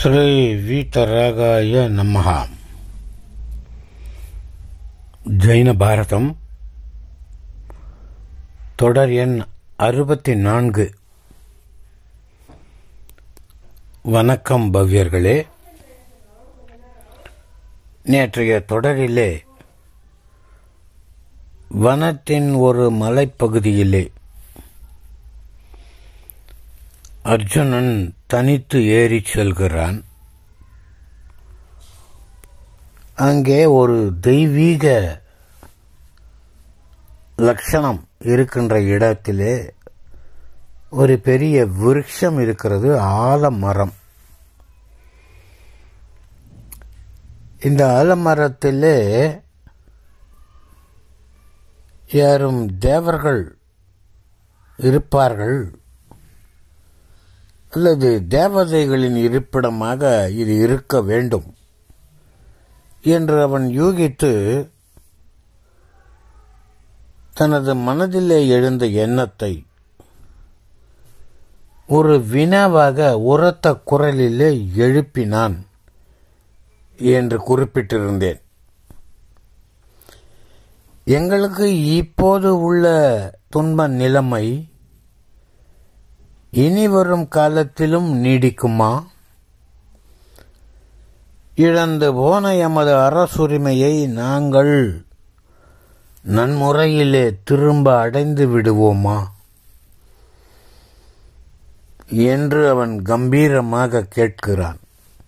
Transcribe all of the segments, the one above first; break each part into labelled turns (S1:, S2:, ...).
S1: ஸ்ரீ வீதராகாய நமஹ ஜெயின பாரதம் தொடர் எண் அறுபத்தி நான்கு வணக்கம் பவ்யர்களே நேற்றைய தொடரிலே வனத்தின் ஒரு மலைப்பகுதியிலே அர்ஜுனன் தனித்து ஏறிச் செல்கிறான் அங்கே ஒரு தெய்வீக லட்சணம் இருக்கின்ற இடத்திலே ஒரு பெரிய விருட்சம் இருக்கிறது ஆலமரம் இந்த ஆலமரத்திலே யாரும் தேவர்கள் இருப்பார்கள் அல்லது தேவதைகளின் இருப்பிடமாக இது இருக்க வேண்டும் என்று அவன் யூகித்து தனது மனதிலே எழுந்த எண்ணத்தை ஒரு வினாவாக உரத்த குரலிலே எழுப்பினான் என்று குறிப்பிட்டிருந்தேன் எங்களுக்கு இப்போது உள்ள துன்ப நிலைமை இனி வரும் காலத்திலும் நீடிக்குமா இழந்து போன எமது அரசுரிமையை நாங்கள் நன்முறையிலே திரும்ப அடைந்து விடுவோமா என்று அவன் கம்பீரமாக கேட்கிறான்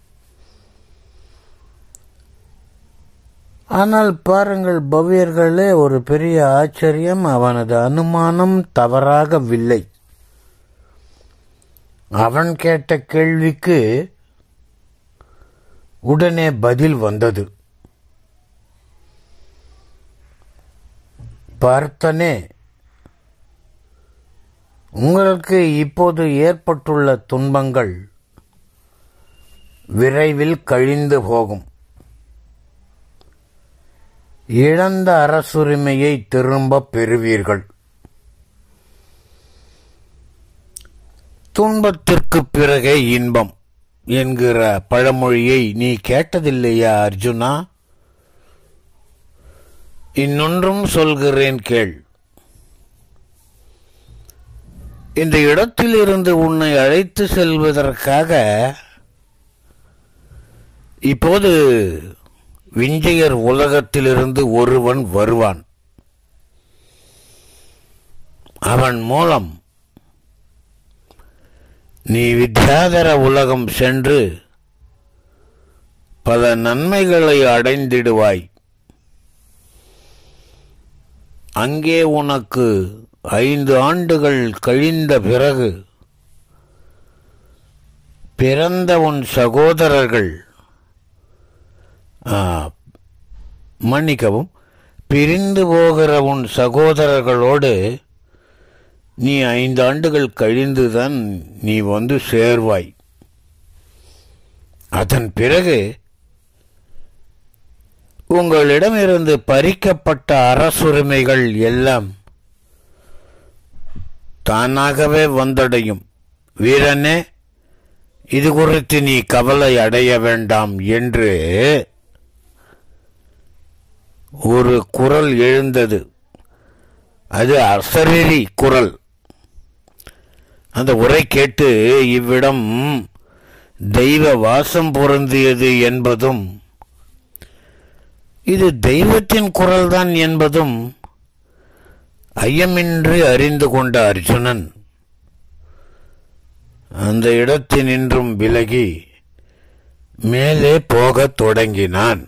S1: ஆனால் பாருங்கள் பவ்யர்களே ஒரு பெரிய ஆச்சரியம் அவனது அனுமானம் தவறாகவில்லை அவன் கேட்ட கேள்விக்கு உடனே பதில் வந்தது பார்த்தனே உங்களுக்கு இப்போது ஏற்பட்டுள்ள துன்பங்கள் விரைவில் கழிந்து போகும் இழந்த அரசுரிமையை திரும்ப பெறுவீர்கள் துன்பத்திற்கு பிறகே இன்பம் என்கிற பழமொழியை நீ கேட்டதில்லையா அர்ஜுனா இன்னொன்றும் சொல்கிறேன் கேள் இந்த இடத்திலிருந்து உன்னை அழைத்து செல்வதற்காக இப்போது விஞ்சையர் உலகத்திலிருந்து ஒருவன் வருவான் அவன் மூலம் நீ வித்யாதர உலகம் சென்று பல நன்மைகளை அடைந்திடுவாய் அங்கே உனக்கு ஐந்து ஆண்டுகள் கழிந்த பிறகு பிறந்த உன் சகோதரர்கள் மன்னிக்கவும் பிரிந்து போகிற உன் சகோதரர்களோடு நீ ஐந்து ஆண்டுகள் கழிந்துதான் நீ வந்து சேர்வாய் அதன் பிறகு உங்களிடமிருந்து பறிக்கப்பட்ட அரசுரிமைகள் எல்லாம் தானாகவே வந்தடையும் வீரனே இது குறித்து நீ கவலை அடைய வேண்டாம் என்று ஒரு குரல் எழுந்தது அது அசரீரி குரல் அந்த உரை கேட்டு இவ்விடம் தெய்வ வாசம் பொருந்தியது என்பதும் இது தெய்வத்தின் குரல்தான் என்பதும் ஐயமின்றி அறிந்து கொண்ட அர்ஜுனன் அந்த இடத்தினின்றும் விலகி மேலே போகத் தொடங்கினான்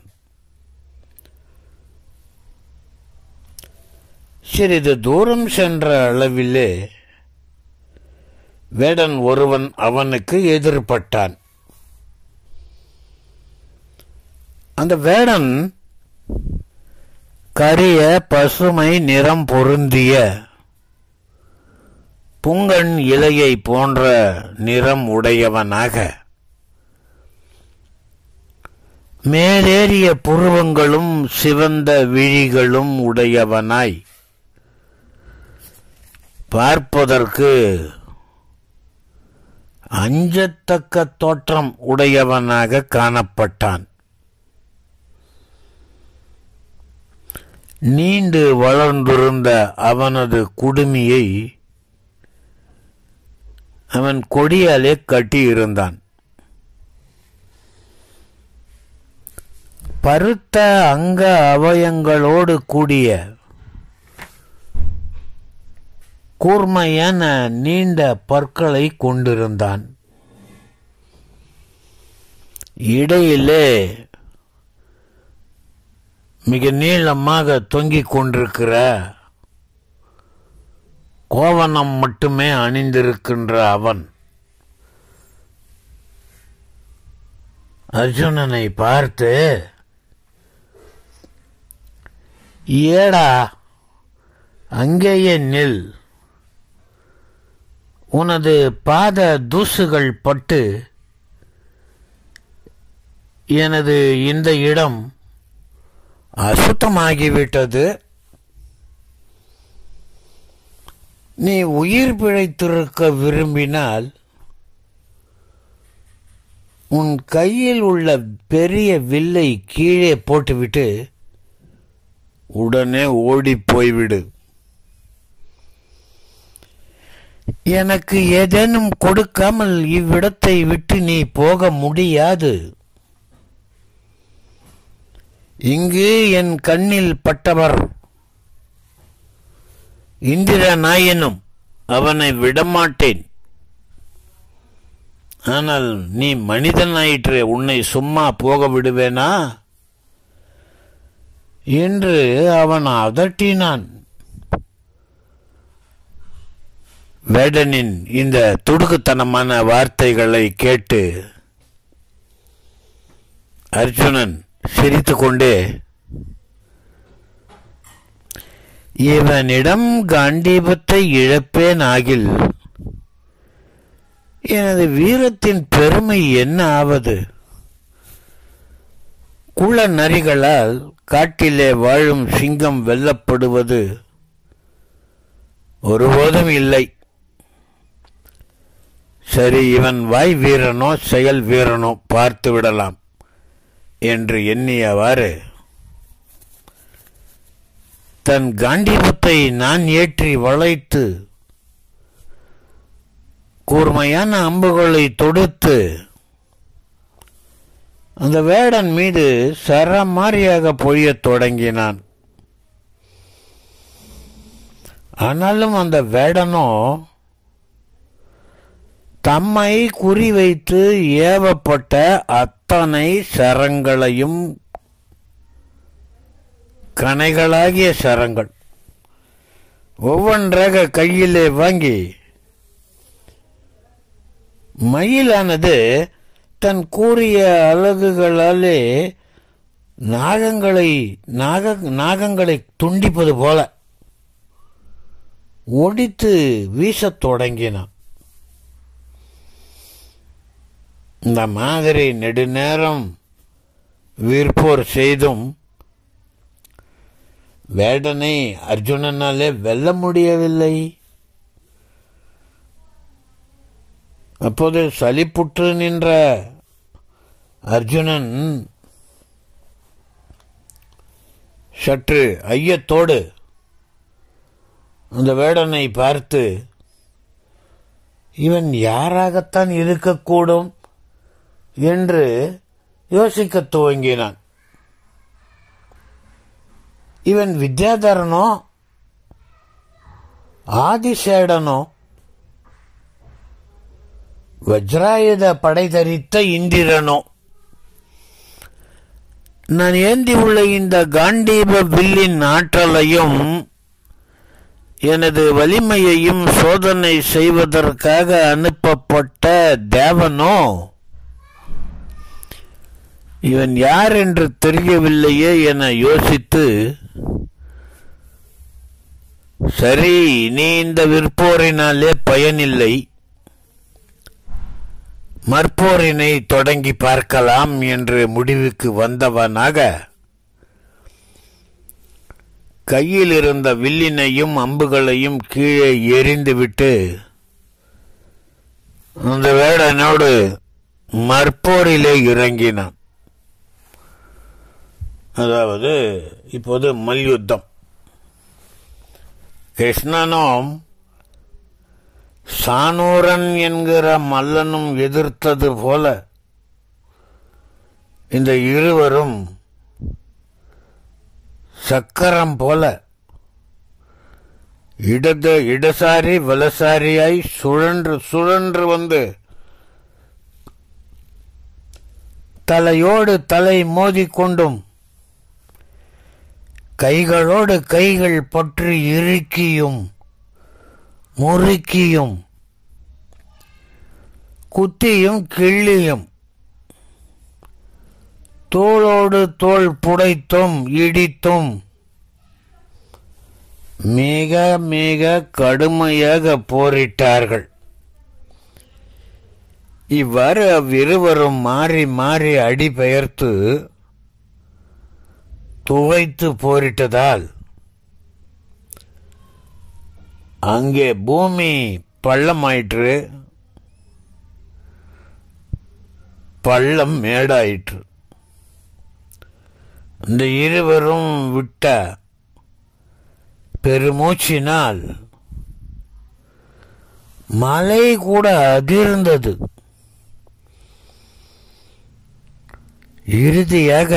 S1: சிறிது தூரம் சென்ற அளவிலே வேடன் ஒருவன் அவனுக்கு எதிர்பட்டான் அந்த வேடன் கரிய பசுமை நிறம் பொருந்திய புங்கன் இலையை போன்ற நிறம் உடையவனாக மேலேறிய புருவங்களும் சிவந்த விழிகளும் உடையவனாய் பார்ப்பதற்கு அஞ்சத்தக்க தோற்றம் உடையவனாக காணப்பட்டான் நீண்டு வளர்ந்திருந்த அவனது குடுமியை அவன் கொடியாலே கட்டியிருந்தான் பருத்த அங்க அவயங்களோடு கூடிய கூர்மையான நீண்ட பற்களை கொண்டிருந்தான் இடையிலே மிக நீளமாக தொங்கிக் கொண்டிருக்கிற கோவணம் மட்டுமே அணிந்திருக்கின்ற அவன் அர்ஜுனனை பார்த்து ஏடா அங்கேயே நில் உனது பாத தூசுகள் பட்டு எனது இந்த இடம் அசுத்தமாகிவிட்டது நீ உயிர் பிழைத்திருக்க விரும்பினால் உன் கையில் உள்ள பெரிய வில்லை கீழே போட்டுவிட்டு உடனே ஓடிப் போய்விடு எனக்கு ஏதேனும் கொடுக்காமல் இவ்விடத்தை விட்டு நீ போக முடியாது இங்கு என் கண்ணில் பட்டவர் இந்திர நாயனும் அவனை விடமாட்டேன் ஆனால் நீ மனிதனாயிற்றே உன்னை சும்மா போக விடுவேனா என்று அவன் அதட்டினான் வேடனின் இந்த துடுக்குத்தனமான வார்த்தைகளை கேட்டு அர்ஜுனன் சிரித்துக்கொண்டே இவனிடம் காண்டீபத்தை இழப்பேன் ஆகில் எனது வீரத்தின் பெருமை என்ன ஆவது குள்ள நரிகளால் காட்டிலே வாழும் சிங்கம் வெல்லப்படுவது ஒருபோதும் இல்லை சரி இவன் வாய் வீரனோ செயல் வீரனோ பார்த்து விடலாம் என்று எண்ணியவாறு தன் காண்டீபத்தை நான் ஏற்றி வளைத்து கூர்மையான அம்புகளை தொடுத்து அந்த வேடன் மீது சரமாரியாக பொழியத் தொடங்கினான் ஆனாலும் அந்த வேடனோ தம்மை குறிவைத்து ஏவப்பட்ட அத்தனை சரங்களையும் கணைகளாகிய சரங்கள் ஒவ்வொன்றாக கையிலே வாங்கி மயிலானது தன் கூறிய அலகுகளாலே நாகங்களை நாக நாகங்களை துண்டிப்பது போல ஒடித்து வீசத் தொடங்கினான் இந்த மாதிரி நெடுநேரம் விற்போர் செய்தும் வேடனை அர்ஜுனனாலே வெல்ல முடியவில்லை அப்போது சலிப்புற்று நின்ற அர்ஜுனன் சற்று ஐயத்தோடு அந்த வேடனை பார்த்து இவன் யாராகத்தான் இருக்கக்கூடும் என்று யோசிக்கத் துவங்கினான் இவன் வித்யாதரனோ ஆதிசேடனோ வஜ்ராயுத படை தரித்த இந்திரனோ நான் ஏந்தி உள்ள இந்த காண்டீப வில்லின் ஆற்றலையும் எனது வலிமையையும் சோதனை செய்வதற்காக அனுப்பப்பட்ட தேவனோ இவன் யார் என்று தெரியவில்லையே என யோசித்து சரி நீ இந்த விற்போரினாலே பயனில்லை மற்போரினை தொடங்கி பார்க்கலாம் என்று முடிவுக்கு வந்தவனாக கையில் இருந்த வில்லினையும் அம்புகளையும் கீழே எறிந்துவிட்டு அந்த வேடனோடு மற்போரிலே இறங்கினான் அதாவது இப்போது மல்யுத்தம் கிருஷ்ணனும் சானூரன் என்கிற மல்லனும் எதிர்த்தது போல இந்த இருவரும் சக்கரம் போல இடது இடசாரி வலசாரியாய் சுழன்று சுழன்று வந்து தலையோடு தலை மோதிக்கொண்டும் கைகளோடு கைகள் பற்றி இறுக்கியும் முறுக்கியும் குத்தியும் கிள்ளியும் தோளோடு தோள் புடைத்தும் இடித்தும் மிக மிக கடுமையாக போரிட்டார்கள் இவ்வாறு அவ்விருவரும் மாறி மாறி அடி பெயர்த்து துவைத்து போரிட்டதால் அங்கே பூமி பள்ளமாயிற்று பள்ளம் மேடாயிற்று இந்த இருவரும் விட்ட பெருமூச்சினால் மலை கூட அதிர்ந்தது இறுதியாக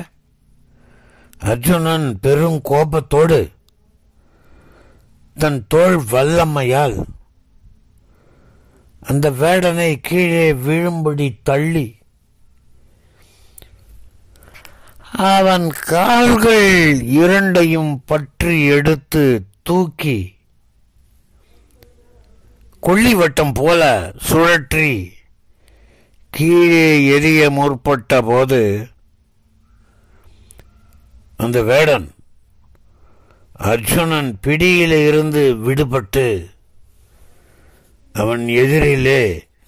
S1: அர்ஜுனன் பெரும் கோபத்தோடு தன் தோள் வல்லமையால் அந்த வேடனை கீழே விழும்படி தள்ளி அவன் கால்கள் இரண்டையும் பற்றி எடுத்து தூக்கி கொள்ளிவட்டம் போல சுழற்றி கீழே எரிய முற்பட்ட போது அந்த வேடன் அர்ஜுனன் பிடியில இருந்து விடுபட்டு அவன் எதிரிலே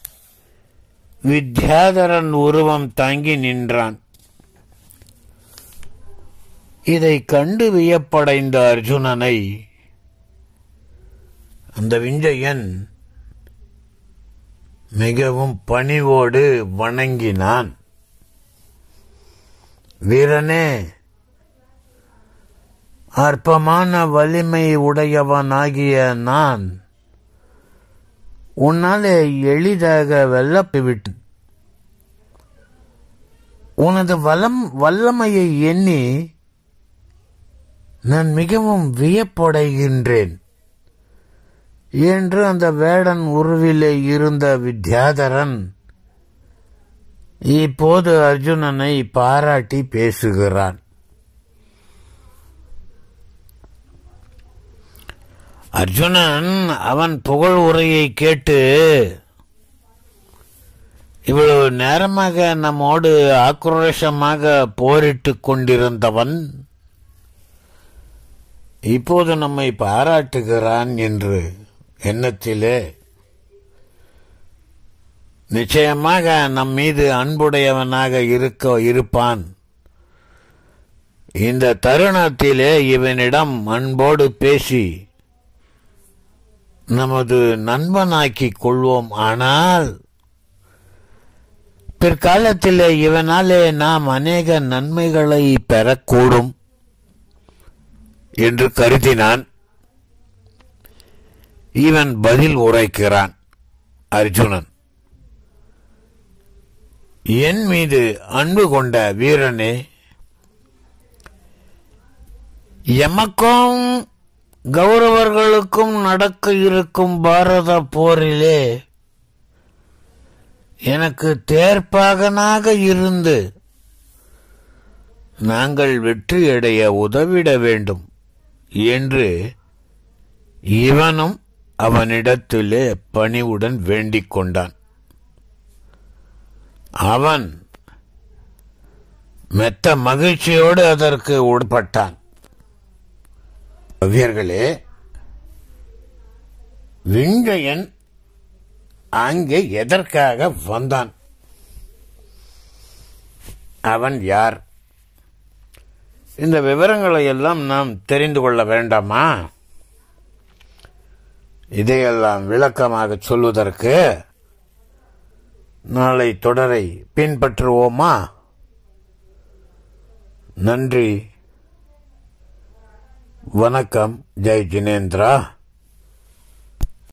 S1: வித்யாதரன் உருவம் தாங்கி நின்றான் இதை கண்டு வியப்படைந்த அர்ஜுனனை அந்த விஞ்சயன் மிகவும் பணிவோடு வணங்கினான் வீரனே அற்பமான வலிமை உடையவனாகிய நான் உன்னாலே எளிதாக வெல்லப்பிவிட்டேன் உனது வலம் வல்லமையை எண்ணி நான் மிகவும் வியப்படைகின்றேன் என்று அந்த வேடன் உருவிலே இருந்த வித்யாதரன் இப்போது அர்ஜுனனை பாராட்டி பேசுகிறான் அர்ஜுனன் அவன் புகழ் உரையை கேட்டு இவ்வளவு நேரமாக நம்மோடு ஆக்ரோஷமாக போரிட்டுக் கொண்டிருந்தவன் இப்போது நம்மை பாராட்டுகிறான் என்று எண்ணத்திலே நிச்சயமாக நம் மீது அன்புடையவனாக இருக்க இருப்பான் இந்த தருணத்திலே இவனிடம் அன்போடு பேசி நமது நண்பனாக்கிக் கொள்வோம் ஆனால் பிற்காலத்திலே இவனாலே நாம் அநேக நன்மைகளை பெறக்கூடும் என்று கருதினான் இவன் பதில் உரைக்கிறான் அர்ஜுனன் என் மீது அன்பு கொண்ட வீரனே எமக்கும் கௌரவர்களுக்கும் நடக்க இருக்கும் பாரத போரிலே எனக்கு தேர்ப்பாகனாக இருந்து நாங்கள் வெற்றியடைய உதவிட வேண்டும் என்று இவனும் அவனிடத்திலே பணிவுடன் வேண்டிக் கொண்டான் அவன் மெத்த மகிழ்ச்சியோடு அதற்கு உட்பட்டான் வீரர்களே விஞ்சயன் அங்கே எதற்காக வந்தான் அவன் யார் இந்த விவரங்களை எல்லாம் நாம் தெரிந்து கொள்ள வேண்டாமா இதையெல்லாம் விளக்கமாக சொல்வதற்கு நாளை தொடரை பின்பற்றுவோமா நன்றி வணக்கம் ஜெய் ஜினேந்திரா